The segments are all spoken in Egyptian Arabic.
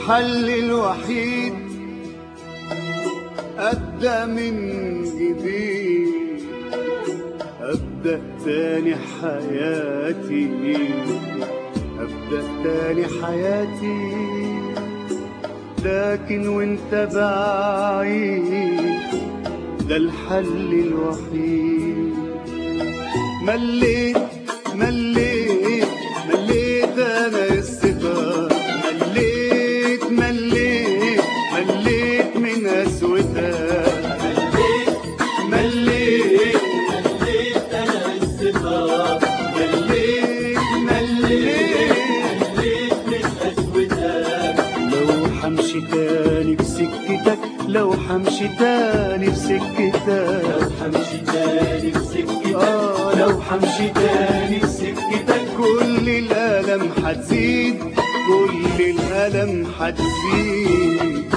الحل الوحيد أبدأ من جديد أبدأ تاني حياتي أبدأ تاني حياتي لكن وانت بعيد ده الحل الوحيد مليت مليت مليت انا الستار مليت مليت مليت من اسودها مليت مليت انا الستار مليت مليت مليت من اسودها لو حمشي تاني في سكتك لو حمشي تاني في سكتك لو حمشي تاني في سكتك آه لو حمشي تاني في سكتك كل الألم حتزيد كل الألم حتزيد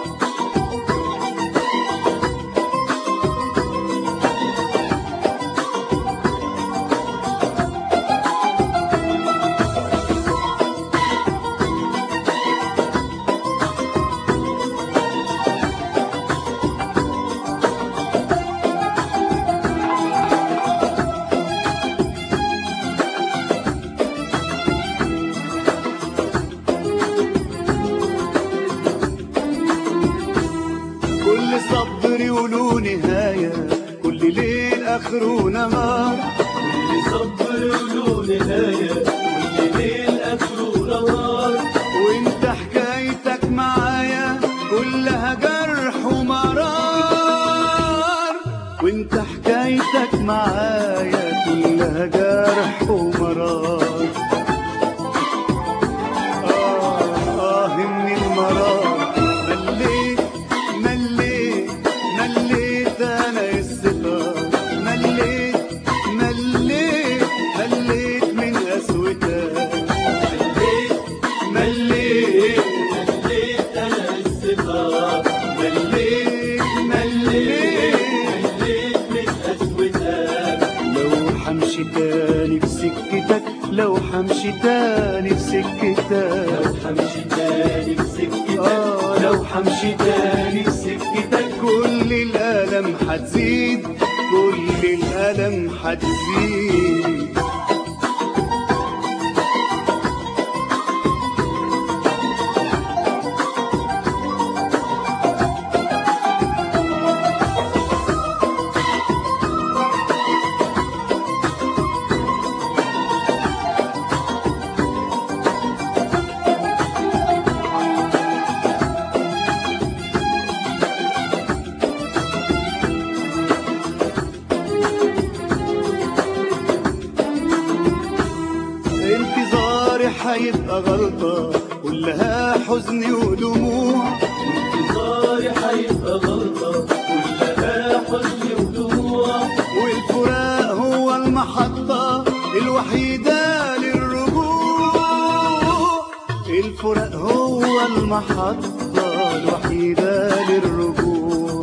كل صبر وله نهاية كل ليل آخره نهار كل صبر وله نهاية كل ليل اخره نهار وانت حكايتك معايا كلها جرح ومرار وانت حكايتك معايا كلها جرح ومرار آه آه من المرار مليت مليت مليت أنا الستار مليت مليت مليت من أسودها مليت مليت انا الستار مليت مليت مليت من اسودها لو حمشي تاني في سكتك لو حمشي تاني في سكتك لو حمشي تاني في سكتك آه لو حمشي تاني في سكتك كل الألم حتزيد كل الألم حتزيد انتظاري حيبقى غلطة كلها حزن ودموع انتظاري حيبقى غلطة كلها حزن ودموع والفراق هو المحطة الوحيدة للرجوع الفراق هو المحطة الوحيدة للرجوع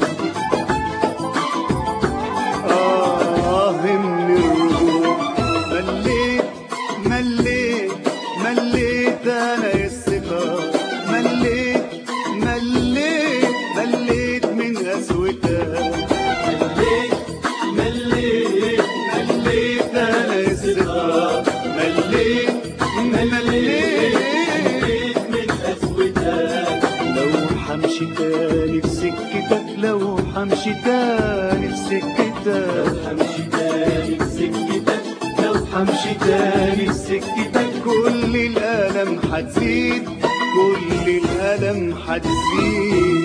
آه من الرجوع مليت مليت مليت أنا الستار مليت مليت مليت من أسودها مليت مليت مليت انا الذكرى مليت مليت مليت من اسودها لو حمشي تاني في سكتك لو حمشي تاني في سكتك حمشي تاني في سكتك لو حمشي تاني في سكتك كل الألم حتزيد كل الألم حتزيد